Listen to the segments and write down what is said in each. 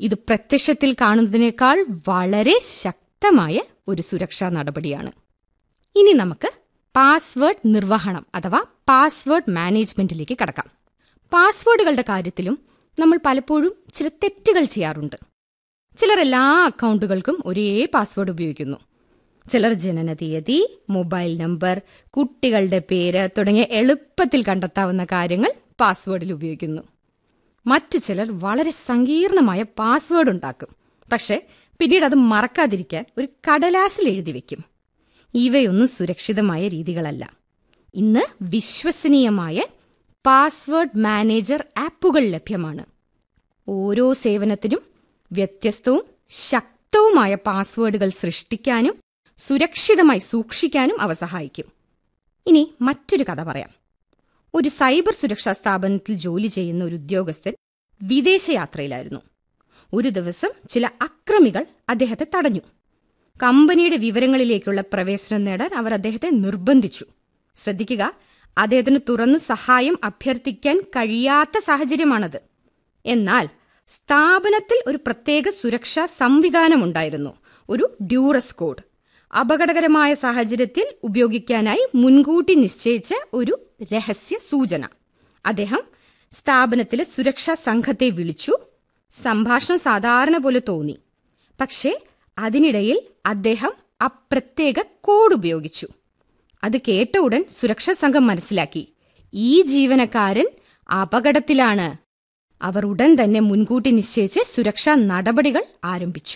ഇത് പ്രത്യക്ഷത്തിൽ കാണുന്നതിനേക്കാൾ വളരെ ശക്തമായ ഒരു സുരക്ഷാ നടപടിയാണ് ഇനി നമുക്ക് പാസ്വേഡ് നിർവഹണം അഥവാ പാസ്വേഡ് മാനേജ്മെന്റിലേക്ക് കടക്കാം പാസ്വേഡുകളുടെ കാര്യത്തിലും നമ്മൾ പലപ്പോഴും ചില തെറ്റുകൾ ചെയ്യാറുണ്ട് ചിലർ എല്ലാ അക്കൗണ്ടുകൾക്കും ഒരേ പാസ്വേഡ് ഉപയോഗിക്കുന്നു ചിലർ ജനനതീയതി മൊബൈൽ നമ്പർ കുട്ടികളുടെ പേര് തുടങ്ങിയ എളുപ്പത്തിൽ കണ്ടെത്താവുന്ന കാര്യങ്ങൾ പാസ്വേഡിൽ ഉപയോഗിക്കുന്നു മറ്റു ചിലർ വളരെ സങ്കീർണമായ പാസ്വേഡ് ഉണ്ടാക്കും പക്ഷെ പിന്നീട് അത് മറക്കാതിരിക്കാൻ ഒരു കടലാസിൽ എഴുതി വെക്കും ഇവയൊന്നും സുരക്ഷിതമായ രീതികളല്ല ഇന്ന് വിശ്വസനീയമായ പാസ്വേഡ് മാനേജർ ആപ്പുകൾ ലഭ്യമാണ് ഓരോ സേവനത്തിനും വ്യത്യസ്തവും ശക്തവുമായ പാസ്വേഡുകൾ സൃഷ്ടിക്കാനും സുരക്ഷിതമായി സൂക്ഷിക്കാനും അവ സഹായിക്കും ഇനി മറ്റൊരു കഥ പറയാം ഒരു സൈബർ സുരക്ഷാ സ്ഥാപനത്തിൽ ജോലി ചെയ്യുന്ന ഒരു ഉദ്യോഗസ്ഥൻ വിദേശയാത്രയിലായിരുന്നു ഒരു ദിവസം ചില അക്രമികൾ അദ്ദേഹത്തെ തടഞ്ഞു കമ്പനിയുടെ വിവരങ്ങളിലേക്കുള്ള പ്രവേശനം നേടാൻ അവർ അദ്ദേഹത്തെ നിർബന്ധിച്ചു ശ്രദ്ധിക്കുക അദ്ദേഹത്തിന് തുറന്ന് സഹായം അഭ്യർത്ഥിക്കാൻ കഴിയാത്ത സാഹചര്യമാണത് എന്നാൽ സ്ഥാപനത്തിൽ ഒരു പ്രത്യേക സുരക്ഷാ സംവിധാനമുണ്ടായിരുന്നു ഒരു ഡ്യൂറസ് കോഡ് അപകടകരമായ സാഹചര്യത്തിൽ ഉപയോഗിക്കാനായി മുൻകൂട്ടി നിശ്ചയിച്ച ഒരു രഹസ്യ സൂചന അദ്ദേഹം സ്ഥാപനത്തിലെ സുരക്ഷാ സംഘത്തെ വിളിച്ചു സംഭാഷണം സാധാരണ പോലെ തോന്നി പക്ഷേ അതിനിടയിൽ അദ്ദേഹം ആ പ്രത്യേക കോഡ് ഉപയോഗിച്ചു അത് കേട്ട ഉടൻ സുരക്ഷാ സംഘം മനസ്സിലാക്കി ഈ ജീവനക്കാരൻ അപകടത്തിലാണ് അവർ ഉടൻ തന്നെ മുൻകൂട്ടി നിശ്ചയിച്ച് സുരക്ഷാ നടപടികൾ ആരംഭിച്ചു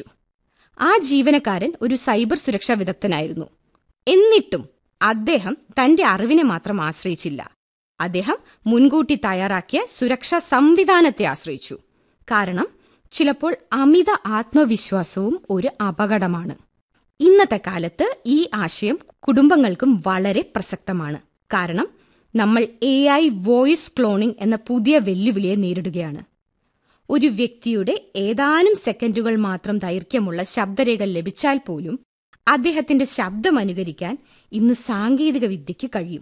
ആ ജീവനക്കാരൻ ഒരു സൈബർ സുരക്ഷാ വിദഗ്ധനായിരുന്നു എന്നിട്ടും അദ്ദേഹം തന്റെ അറിവിനെ മാത്രം ആശ്രയിച്ചില്ല അദ്ദേഹം മുൻകൂട്ടി തയ്യാറാക്കിയ സുരക്ഷാ സംവിധാനത്തെ ആശ്രയിച്ചു കാരണം ചിലപ്പോൾ അമിത ആത്മവിശ്വാസവും ഒരു അപകടമാണ് ഇന്നത്തെ കാലത്ത് ഈ ആശയം കുടുംബങ്ങൾക്കും വളരെ പ്രസക്തമാണ് കാരണം നമ്മൾ എ ഐ വോയിസ് ക്ലോണിംഗ് എന്ന പുതിയ വെല്ലുവിളിയെ നേരിടുകയാണ് ഒരു വ്യക്തിയുടെ ഏതാനും സെക്കൻഡുകൾ മാത്രം ദൈർഘ്യമുള്ള ശബ്ദരേഖ ലഭിച്ചാൽ പോലും അദ്ദേഹത്തിന്റെ ശബ്ദം അനുകരിക്കാൻ ഇന്ന് സാങ്കേതിക വിദ്യയ്ക്ക് കഴിയും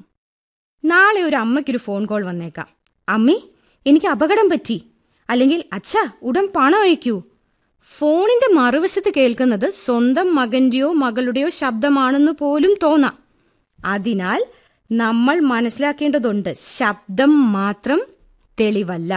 നാളെ ഒരു അമ്മയ്ക്കൊരു ഫോൺ കോൾ വന്നേക്കാം അമ്മേ എനിക്ക് അപകടം പറ്റി അല്ലെങ്കിൽ അച്ഛാ ഉടൻ പണം അയക്കൂ ഫോണിന്റെ മറുവശത്ത് കേൾക്കുന്നത് സ്വന്തം മകന്റെയോ മകളുടെയോ ശബ്ദമാണെന്ന് പോലും തോന്നാം അതിനാൽ നമ്മൾ മനസ്സിലാക്കേണ്ടതുണ്ട് ശബ്ദം മാത്രം തെളിവല്ല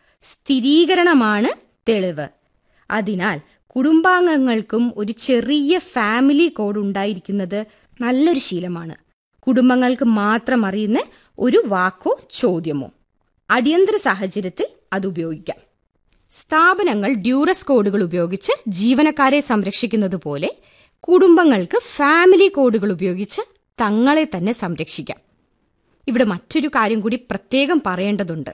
സ്ഥിരീകരണമാണ് തെളിവ് അതിനാൽ കുടുംബാംഗങ്ങൾക്കും ഒരു ചെറിയ ഫാമിലി കോഡ് ഉണ്ടായിരിക്കുന്നത് നല്ലൊരു ശീലമാണ് കുടുംബങ്ങൾക്ക് മാത്രം അറിയുന്ന ഒരു വാക്കോ ചോദ്യമോ അടിയന്തര സാഹചര്യത്തിൽ അത് ഉപയോഗിക്കാം സ്ഥാപനങ്ങൾ ഡ്യൂറസ് കോഡുകൾ ഉപയോഗിച്ച് ജീവനക്കാരെ സംരക്ഷിക്കുന്നത് പോലെ കുടുംബങ്ങൾക്ക് ഫാമിലി കോഡുകൾ ഉപയോഗിച്ച് തങ്ങളെ തന്നെ സംരക്ഷിക്കാം ഇവിടെ മറ്റൊരു കാര്യം കൂടി പ്രത്യേകം പറയേണ്ടതുണ്ട്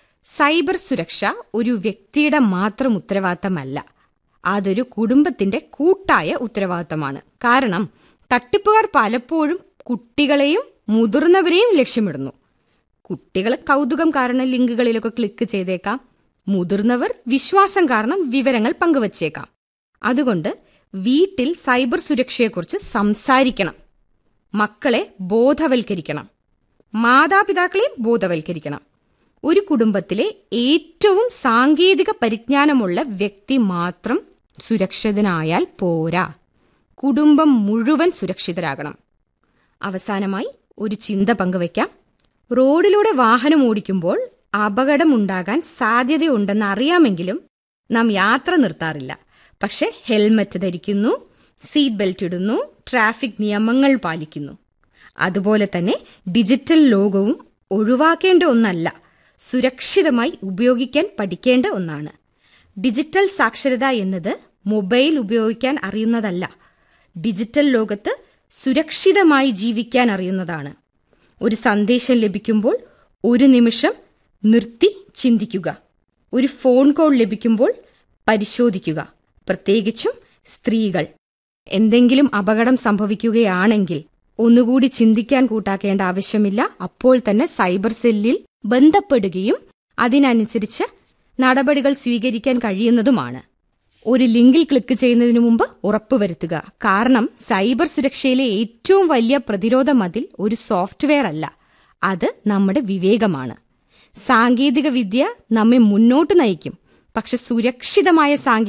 സൈബർ സുരക്ഷ ഒരു വ്യക്തിയുടെ മാത്രം ഉത്തരവാദിത്തമല്ല അതൊരു കുടുംബത്തിന്റെ കൂട്ടായ ഉത്തരവാദിത്തമാണ് കാരണം തട്ടിപ്പുകാർ പലപ്പോഴും കുട്ടികളെയും മുതിർന്നവരെയും ലക്ഷ്യമിടുന്നു കുട്ടികൾ കൗതുകം കാരണം ലിങ്കുകളിലൊക്കെ ക്ലിക്ക് ചെയ്തേക്കാം മുതിർന്നവർ വിശ്വാസം കാരണം വിവരങ്ങൾ പങ്കുവച്ചേക്കാം അതുകൊണ്ട് വീട്ടിൽ സൈബർ സുരക്ഷയെക്കുറിച്ച് സംസാരിക്കണം മക്കളെ ബോധവൽക്കരിക്കണം മാതാപിതാക്കളെയും ബോധവൽക്കരിക്കണം ഒരു കുടുംബത്തിലെ ഏറ്റവും സാങ്കേതിക പരിജ്ഞാനമുള്ള വ്യക്തി മാത്രം സുരക്ഷിതനായാൽ പോരാ കുടുംബം മുഴുവൻ സുരക്ഷിതരാകണം അവസാനമായി ഒരു ചിന്ത പങ്കുവയ്ക്കാം റോഡിലൂടെ വാഹനം ഓടിക്കുമ്പോൾ അപകടമുണ്ടാകാൻ സാധ്യതയുണ്ടെന്ന് അറിയാമെങ്കിലും നാം യാത്ര നിർത്താറില്ല പക്ഷെ ഹെൽമറ്റ് ധരിക്കുന്നു സീറ്റ് ബെൽറ്റ് ഇടുന്നു ട്രാഫിക് നിയമങ്ങൾ പാലിക്കുന്നു അതുപോലെ തന്നെ ഡിജിറ്റൽ ലോകവും ഒഴിവാക്കേണ്ട ഒന്നല്ല സുരക്ഷിതമായി ഉപയോഗിക്കാൻ പഠിക്കേണ്ട ഒന്നാണ് ഡിജിറ്റൽ സാക്ഷരത എന്നത് മൊബൈൽ ഉപയോഗിക്കാൻ അറിയുന്നതല്ല ഡിജിറ്റൽ ലോകത്ത് സുരക്ഷിതമായി ജീവിക്കാൻ അറിയുന്നതാണ് ഒരു സന്ദേശം ലഭിക്കുമ്പോൾ ഒരു നിമിഷം നിർത്തി ചിന്തിക്കുക ഒരു ഫോൺ കോൾ ലഭിക്കുമ്പോൾ പരിശോധിക്കുക പ്രത്യേകിച്ചും സ്ത്രീകൾ എന്തെങ്കിലും അപകടം സംഭവിക്കുകയാണെങ്കിൽ ഒന്നുകൂടി ചിന്തിക്കാൻ കൂട്ടാക്കേണ്ട ആവശ്യമില്ല അപ്പോൾ തന്നെ സൈബർ സെല്ലിൽ ബന്ധപ്പെടുകയും അതിനനുസരിച്ച് നടപടികൾ സ്വീകരിക്കാൻ കഴിയുന്നതുമാണ് ഒരു ലിങ്കിൽ ക്ലിക്ക് ചെയ്യുന്നതിന് മുമ്പ് ഉറപ്പുവരുത്തുക കാരണം സൈബർ സുരക്ഷയിലെ ഏറ്റവും വലിയ പ്രതിരോധ മതിൽ ഒരു സോഫ്റ്റ്വെയർ അല്ല അത് നമ്മുടെ വിവേകമാണ് സാങ്കേതിക വിദ്യ നമ്മെ മുന്നോട്ട് നയിക്കും പക്ഷെ സുരക്ഷിതമായ സാങ്കേതിക